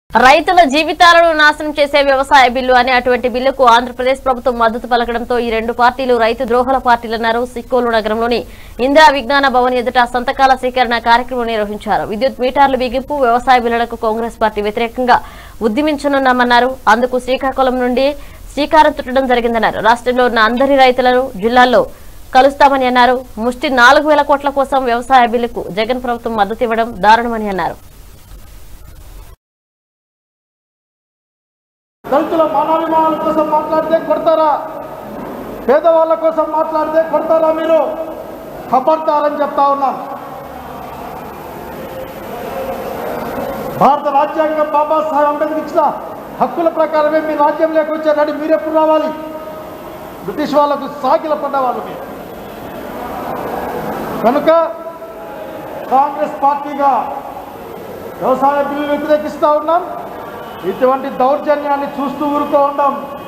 రైతుల జీవితాలను నాశనం చేసే వ్యవసాయ బిల్లు అనే అటువంటి బిల్లుకు ఆంధ్రప్రదేశ్ ప్రభుత్వం మద్దతు పలకడంతో ఈ రెండు పార్టీలు రైతు ద్రోహుల పార్టీలన్నారు సిక్కోలు నగరంలోని ఇందిరా విజ్ఞాన భవన్ ఎదుట సంతకాల సేకరణ కార్యక్రమం నిర్వహించారు విద్యుత్ మీటర్లు బిగింపు వ్యవసాయ బిల్లులకు కాంగ్రెస్ పార్టీ వ్యతిరేకంగా ఉద్యమించనున్నామన్నారు అందుకు శ్రీకాకుళం నుండి శ్రీకారం చుట్టడం జరిగిందన్నారు రాష్ట్రంలో ఉన్న అందరి రైతులను జిల్లాల్లో కలుస్తామని అన్నారు ముష్టి నాలుగు వేల కోట్ల కోసం వ్యవసాయ బిల్లుకు జగన్ ప్రభుత్వం మద్దతు ఇవ్వడం దారుణమని అన్నారు దళితుల మానవాళిమానాల కోసం మాట్లాడితే కొడతారా పేదవాళ్ళ కోసం మాట్లాడితే కొడతారా మీరు ఖబర్దారని చెప్తా ఉన్నాం భారత రాజ్యాంగం బాబాసాహెబ్ అంబేద్కర్ ఇచ్చిన హక్కుల ప్రకారమే మీ రాజ్యంలోకి వచ్చారని మీరెప్పుడు రావాలి బ్రిటిష్ వాళ్ళకు సాగిల పడ్డవాళ్ళు మీరు కనుక కాంగ్రెస్ పార్టీగా వ్యవసాయ బిల్లు వ్యతిరేకిస్తూ ఉన్నాం ఇటువంటి దౌర్జన్యాన్ని చూస్తూ ఊరుకో ఉండం